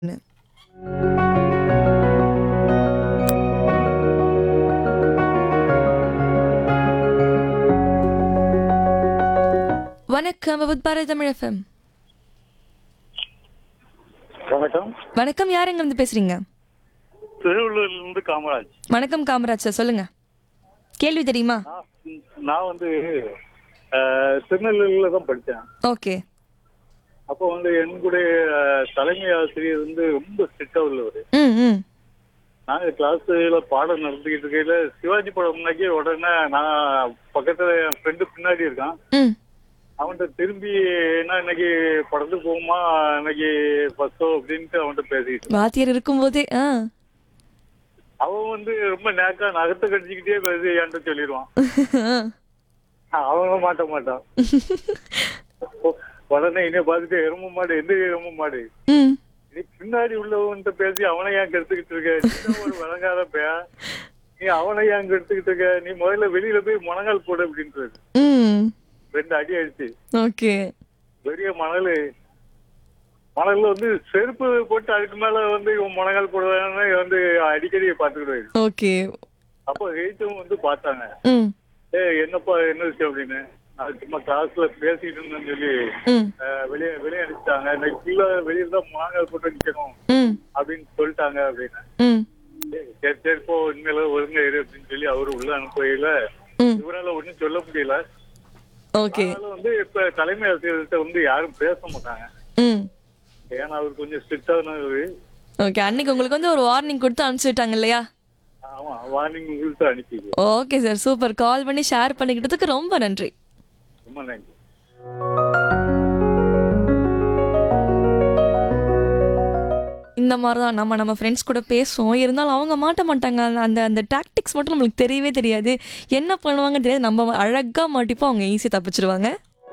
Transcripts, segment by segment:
வணக்கம் with Bharathi Tamil FM வணக்கம் வணக்கம் யார் எங்க இருந்து பேசுறீங்க திருவள்ளூர்லேருந்து காமராஜ் வணக்கம் காமராஜ் சார் சொல்லுங்க கேள்வி தெரியுமா நான் நான் வந்து அஹ், திருநெல்வேலியில தான் படித்தேன் ஓகே அப்போ வந்து என்னுடைய அஹ், தலைமை ஆசிரியர் வந்து ரொம்ப ஸ்ட்ரிக்டா உள்ளவர் ம் ம் நாங்க கிளாஸ்ல பாடம் நடத்திக்கிட்டு இருக்கையில சிவாஜி படம் முன்னாடி உடனே நான் பக்கத்துல என் ஃப்ரெண்டு பின்னாடி இருக்கான் ம் அவன்கிட்ட திரும்பி என்ன இன்னைக்கு படத்துக்கு போகுமா இன்னைக்கு ஃபர்ஸ்டோ அப்படின்ட்டு அவன்கிட்ட பேசிக்கிட்டு வாத்தியார் இருக்கும்போதே ஆ அவன் வந்து ரொம்ப நேக்கா நகத்தை கடிச்சுக்கிட்டே பேசி என்கிட்ட சொல்லிடுவான் அவங்க மாட்ட மாட்டான் உடனே என்னை பார்த்துட்டு எரும மாடு எந்த எரும மாடு ம் நீ பின்னாடி உள்ளவன்கிட்ட பேசி அவனை ஏன் கெடுத்துக்கிட்டு இருக்க நீ ஒரு வழங்காத பையா நீ அவனை ஏன் கெடுத்துக்கிட்டு இருக்க நீ முதல்ல வெளியில போய் முழங்கால் போடு அப்படின்றது ம் ரெண்டு அடி அடிச்சு ஓகே பெரிய மணல் மணல்ல வந்து செருப்பு போட்டு அதுக்கு மேல வந்து இவன் முழங்கால் போடுவான்னு வந்து அடிக்கடி பார்த்துக்கிடுவாரு ஓகே அப்போ ஹெய்த்தும் வந்து பார்த்தாங்க ம் ஏ என்னப்பா என்ன விஷயம் அப்படின்னு நான் சும்மா கிளாஸ்ல பேசிட்டு இருந்தேன்னு சொல்லி ம் அஹ், வெளியே வெளியே அனுப்பிச்சிட்டாங்க இன்னைக்கு ஃபுல்லா வெளியில தான் முழங்கால் போட்டு நிக்கணும் ம் அப்படின்னு சொல்லிட்டாங்க அப்படின்னு ம் சரி சரி போ உண்மையில ஒழுங்கா இரு அப்படின்னு சொல்லி அவரு உள்ள அனுப்புகையில ம் இவரால ஒண்ணும் சொல்ல முடியல ஓகே அதனால வந்து இப்ப தலைமை ஆசிரியர்கிட்ட வந்து யாரும் பேச மாட்டாங்க ம் ஏன்னா அவர் கொஞ்சம் ஸ்ட்ரிக்டானவர் ஓகே அன்னைக்கு உங்களுக்கு வந்து ஒரு வார்னிங் கொடுத்து அனுப்பிச்சுட்டாங்க இல்லையா ஆமா வார்னிங் உங்களுக்கு அனுப்பி ஓகே சார் சூப்பர் கால் பண்ணி ஷேர் பண்ணிக்கிட்டதுக்கு ரொம்ப நன்றி ரொம்ப நன்றி இந்த மாதிரி தான் நம்ம நம்ம ஃப்ரெண்ட்ஸ் கூட பேசுவோம் இருந்தாலும் அவங்க மாட்ட மாட்டாங்க அந்த- அந்த அந்த டாக்டிக்ஸ் மட்டும் நம்மளுக்கு தெரியவே தெரியாது என்ன பண்ணுவாங்கன்னு தெரியாது நம்ம அழகாக மாட்டிப்போம் அவங்க ஈஸியாக தப்பிச்சிருவாங்க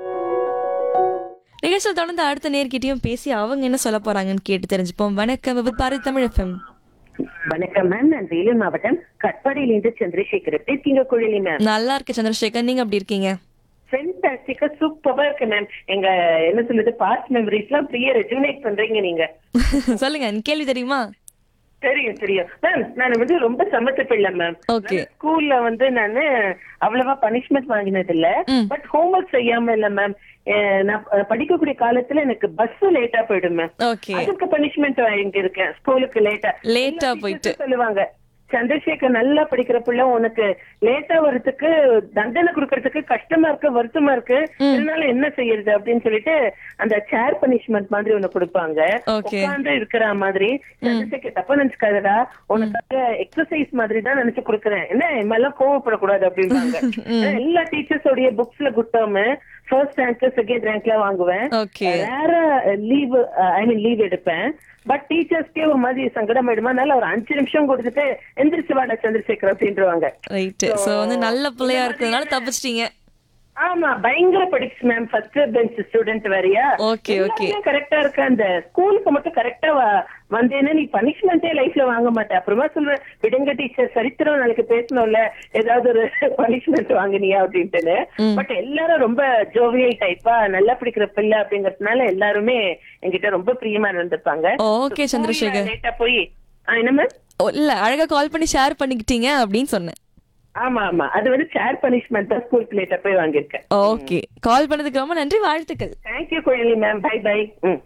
நிகழ்ச்சியில் தொடர்ந்து அடுத்த நேர்கிட்டயும் பேசி அவங்க என்ன சொல்ல போறாங்கன்னு கேட்டு தெரிஞ்சுப்போம் வணக்கம் விபத் பாரதி தமிழ் எஃப்எம் வணக்கம் மேம் நான் வேலூர் மாவட்டம் கட்பாடியிலிருந்து சந்திரசேகர் எப்படி இருக்கீங்க குழலி மேம் நல்லா இருக்கு சந்திரசேகர் நீங்க அப்படி இருக்கீங்க ஃபென்டாஸ்டிக்கா சூப்பரா இருக்கு மேம் எங்க என்ன சொல்லுது பாஸ்ட் மெமரிஸ் எல்லாம் அப்படியே ரெஜுனேட் பண்றீங்க நீங்க சொல்லுங்க எனக்கு கேள்வி தெரியுமா தெரியும் தெரியும் மேம் நான் வந்து ரொம்ப சமத்து பிள்ளை மேம் ஓகே ஸ்கூல்ல வந்து நானு அவ்வளவா பனிஷ்மெண்ட் வாங்கினது இல்ல ம். பட் ஹோம்ஒர்க் செய்யாம இல்ல மேம் நான் அஹ், படிக்கக்கூடிய காலத்துல எனக்கு பஸ் லேட்டா போயிடும் மேம் ஓகே அதுக்கு பனிஷ்மெண்ட் வாங்கிட்டு இருக்கேன் ஸ்கூலுக்கு லேட்டா லேட்டா போயிட்டு சொல்லுவாங்க சந்திரசேகர் நல்லா படிக்கிற பிள்ளை உனக்கு லேட்டா வர்றதுக்கு தண்டனை கொடுக்கறதுக்கு கஷ்டமா இருக்கு வருத்தமா இருக்கு இதனால என்ன செய்யறது அப்படின்னு சொல்லிட்டு அந்த சேர் பனிஷ்மெண்ட் மாதிரி ஒண்ணு கொடுப்பாங்க Okay. உட்கார்ந்து இருக்கிற மாதிரி சந்திரசேகர் தப்பா நினைச்சுக்காதடா உனக்காக எக்ஸசைஸ் மாதிரி தான் நினைச்சு கொடுக்குறேன் என்ன என் மேல கோவப்படக்கூடாது அப்படின்பாங்க நான் எல்லா டீச்சர்ஸோடைய புக்ஸ்ல குட்டாம ஃபர்ஸ்ட் ரேங்க் செகண்ட் ரேங்க்ல வாங்குவேன் ஓகே வேற லீவ் ஐ மீன் லீவ் எடுப்பேன் பட் டீச்சர்ஸ்க்கே ஒரு மாதிரி சங்கடம் ஆயிடுமா அதனால ஒரு அஞ்சு நிமிஷம் கொடுத்துட்டு எந்திரிச்சு வாடா சந்திரசேகர் அப்படின்றவாங்க ரைட்டு ஸோ வந்து நல்ல பிள்ளையா இருக்கிறதுனால தப்பிச்சிட்டீங்க ஆமா பயங்கர படிக்ஸ் மேம் ஃபர்ஸ்ட் பெஞ்ச் ஸ்டூடெண்ட் வேறயா Okay, okay. கரெக்டா இருக்க அந்த ஸ்கூலுக்கு மட்டும் கரெக்டா வந்தேன்னா நீ பனிஷ்மெண்டே லைஃப்ல வாங்க மாட்டேன் அப்புறமா சொல்றேன் விடுங்க டீச்சர் சரித்திரம் நாளைக்கு பேசணும்ல ஏதாவது ஒரு பனிஷ்மெண்ட் வாங்கினியா அப்படின்ட்டு பட் எல்லாரும் ரொம்ப ஜோவியல் டைப்பா நல்லா பிடிக்கிற பிள்ளை அப்படிங்கறதுனால எல்லாருமே என்கிட்ட ரொம்ப பிரியமா இருந்திருப்பாங்க ஓகே சந்திரசேகர் லேட்டா போய் ஆ, என்ன மேம் ஓ, இல்ல அழகா கால் பண்ணி ஷேர் பண்ணிக்கிட்டீங்க அப்படின்னு சொன்னேன் ஆமா ஆமா அது வந்து சேர் பனிஷ்மெண்ட் தான் ஸ்கூலுக்கு லேட்டா போய் வாங்கியிருக்கேன் ஓகே கால் பண்ணதுக்கு ரொம்ப நன்றி வாழ்த்துக்கள் thank you Kuzhali ma'am bye bye ம்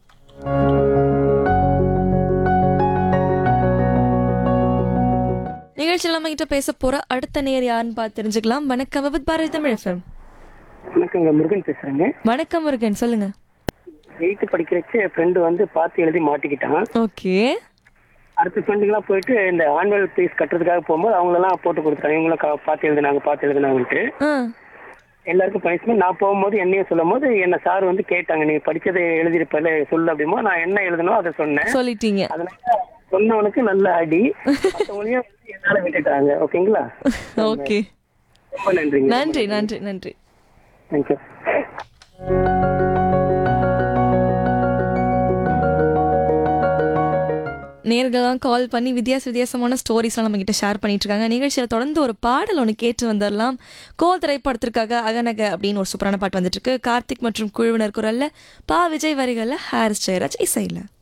நிகழ்ச்சியில் நம்ம கிட்ட பேச போற அடுத்த நேர் யாருன்னு பார்த்து தெரிஞ்சுக்கலாம் வணக்கம் விபத் பாரதி தமிழ் எஃப்எம் வணக்கங்க முருகன் பேசுறேங்க வணக்கம் முருகன் சொல்லுங்க எயித்து படிக்கிறச்சு என் ஃப்ரெண்டு வந்து பார்த்து எழுதி மாட்டிக்கிட்டான் ஓகே அடுத்த ஃப்ரெண்டுங்களாம் போயிட்டு இந்த ஆனுவல் ஃபீஸ் கட்டுறதுக்காக போகும்போது அவங்களெல்லாம் போட்டு கொடுத்துட்டாங்க இவங்களும் கா- பார்த்து எழுதுனாங்க பார்த்து எழுதுனாங்கன்ட்டு ஆ எல்லாருக்கும் பனிஷ்மெண்ட் நான் போகும்போது என்னையும் சொல்லும் போது என்ன சார் வந்து கேட்டாங்க நீ படிச்சதை எழுதிருப்பல சொல்லு அப்படிமா நான் என்ன எழுதணும் அதை சொன்னேன் சொல்லிட்டீங்க அதனால சொன்னவனுக்கு நல்ல அடி மற்றவங்களையும் என்னால விட்டுட்டாங்க ஓகேங்களா ஓகே ரொம்ப நன்றிங்க நன்றி நன்றி நன்றி தேங்க்யூ நேர்கள்லாம் கால் பண்ணி வித்தியாச வித்தியாசமான ஸ்டோரிஸ்லாம் நம்ம கிட்ட ஷேர் பண்ணிட்டு இருக்காங்க நிகழ்ச்சியில் தொடர்ந்து ஒரு பாடல் ஒன்று கேட்டு வந்துடலாம் கோ திரைப்படத்திற்காக அகநக அப்படின்னு ஒரு சூப்பரான பாட்டு வந்துட்டு இருக்கு கார்த்திக் மற்றும் குழுவினர் குரல்ல பா விஜய் வரிகளில் ஹாரிஸ் ஜெயராஜ் இசையில்